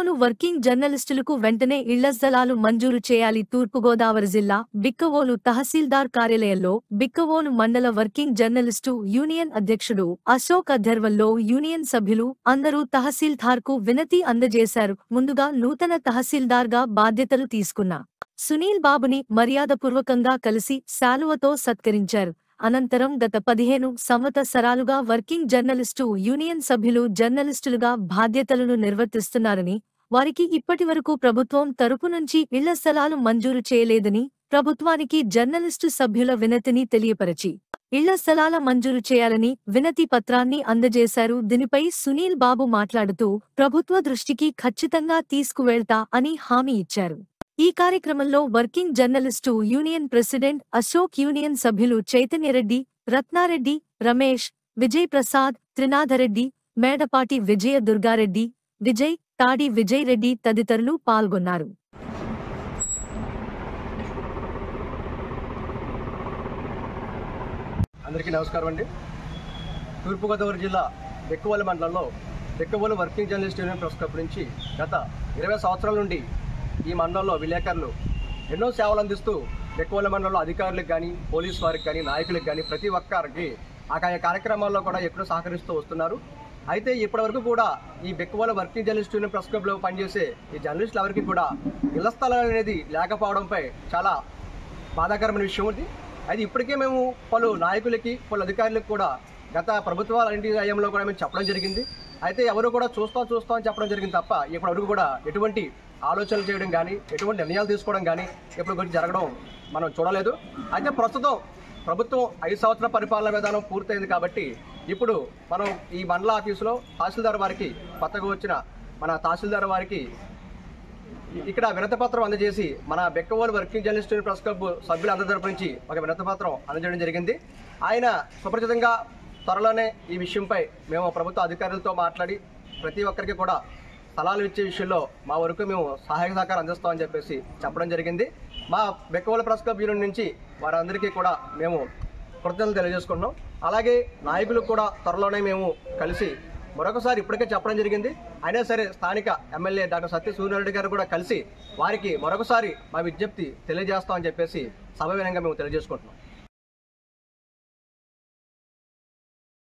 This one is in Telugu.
బిక్కవోలు వర్కింగ్ జర్నలిస్టులకు వెంటనే ఇళ్ల స్థలాలు మంజూరు చేయాలి తూర్పుగోదావరి జిల్లా బిక్కవోలు తహసీల్దార్ కార్యాలయంలో బిక్కవోలు మండల వర్కింగ్ జర్నలిస్టు యూనియన్ అధ్యక్షుడు అశోక్ అధ్యర్వంలో యూనియన్ సభ్యులు అందరూ తహసీల్దార్కు వినతి అందజేశారు ముందుగా నూతన తహసీల్దార్గా బాధ్యతలు తీసుకున్న సునీల్ బాబుని మర్యాదపూర్వకంగా కలిసి శాలువతో సత్కరించారు అనంతరం గత పదిహేను సంవత్సరాలుగా వర్కింగ్ జర్నలిస్టు యూనియన్ సభ్యులు జర్నలిస్టులుగా బాధ్యతలను నిర్వర్తిస్తున్నారని వారికి ఇప్పటివరకు ప్రభుత్వం తరపు నుంచి ఇళ్ల స్థలాలు మంజూరు చేయలేదని ప్రభుత్వానికి జర్నలిస్టు సభ్యుల వినతిని తెలియపరచి ఇళ్ల స్థలాల మంజూరు చేయాలని వినతి పత్రాన్ని అందజేశారు దీనిపై సునీల్ బాబు మాట్లాడుతూ ప్రభుత్వ దృష్టికి ఖచ్చితంగా తీసుకువెళ్తా అని హామీ ఇచ్చారు ఈ కార్యక్రమంలో working journalist union president Ashok union సభ్యులు చైతన్యరెడ్డి రత్నారెడ్డి రమేష్ విజయ్ ప్రసాద్ త్రినాథరెడ్డి మేడపాటి విజయ దుర్గారెడ్డి విజయ్ తాడి విజయ్ రెడ్డి తదితరులు పాల్గొన్నారు అందరికీ నమస్కారం అండి తూర్పుగోదావరి జిల్లా బెక్కవోలు మండలంలో Bekkavolu working journalist union press club నుంచి గత ఇరవై సంవత్సరాల నుండి ఈ మండలంలో విలేకరులు ఎన్నో సేవలు అందిస్తూ బెక్కవోలు మండలంలో అధికారులకు కానీ పోలీస్ వారికి కానీ నాయకులకు కానీ ప్రతి ఒక్కరికి ఆయా కార్యక్రమాల్లో కూడా ఎప్పుడూ సహకరిస్తూ వస్తున్నారు అయితే ఇప్పటివరకు కూడా ఈ Bekkavolu working journalist union press క్లబ్లో పనిచేసే ఈ జర్నలిస్టులు ఎవరికి కూడా ఇళ్ల స్థలాలు అనేది లేకపోవడంపై చాలా బాధాకరమైన విషయం ఇది అది ఇప్పటికే మేము పలు నాయకులకి పలు అధికారులకు కూడా గత ప్రభుత్వాల ఇంటి హయాంలో కూడా మేము చెప్పడం జరిగింది అయితే ఎవరు కూడా చూస్తాం చూస్తాం అని చెప్పడం జరిగింది తప్ప ఇప్పటివరకు కూడా ఎటువంటి ఆలోచనలు చేయడం కానీ ఎటువంటి నిర్ణయాలు తీసుకోవడం కానీ ఇప్పుడు గురించి జరగడం మనం చూడలేదు అయితే ప్రస్తుతం ప్రభుత్వం ఐదు సంవత్సరాల పరిపాలన విధానం పూర్తయింది కాబట్టి ఇప్పుడు మనం ఈ మండల ఆఫీసులో తహసీల్దార్ వారికి కొత్తగా వచ్చిన మన తహసీల్దార్ వారికి ఇక్కడ వినతపత్రం అందజేసి మన Bekkavolu working journalist press club సభ్యులందరి తరపు నుంచి ఒక వినతపత్రం అందజేయడం జరిగింది ఆయన సుపరిచితంగా త్వరలోనే ఈ విషయంపై మేము ప్రభుత్వ అధికారులతో మాట్లాడి ప్రతి ఒక్కరికి కూడా స్థలాలు ఇచ్చే విషయంలో మా వరకు మేము సహాయ సహకారం అందిస్తామని చెప్పేసి చెప్పడం జరిగింది మా బెక్కవోలు ప్రెస్ క్లబ్ యూనియన్ నుంచి వారందరికీ కూడా మేము కృతజ్ఞతలు తెలియజేసుకుంటున్నాం అలాగే నాయకులకు కూడా త్వరలోనే మేము కలిసి మరొకసారి ఇప్పటికే చెప్పడం జరిగింది అయినా సరే స్థానిక ఎమ్మెల్యే డాక్టర్ సత్య సూర్యారెడ్డి గారు కూడా కలిసి వారికి మరొకసారి మా విజ్ఞప్తి తెలియజేస్తామని చెప్పేసి సభ వినంగా మేము తెలియజేసుకుంటున్నాం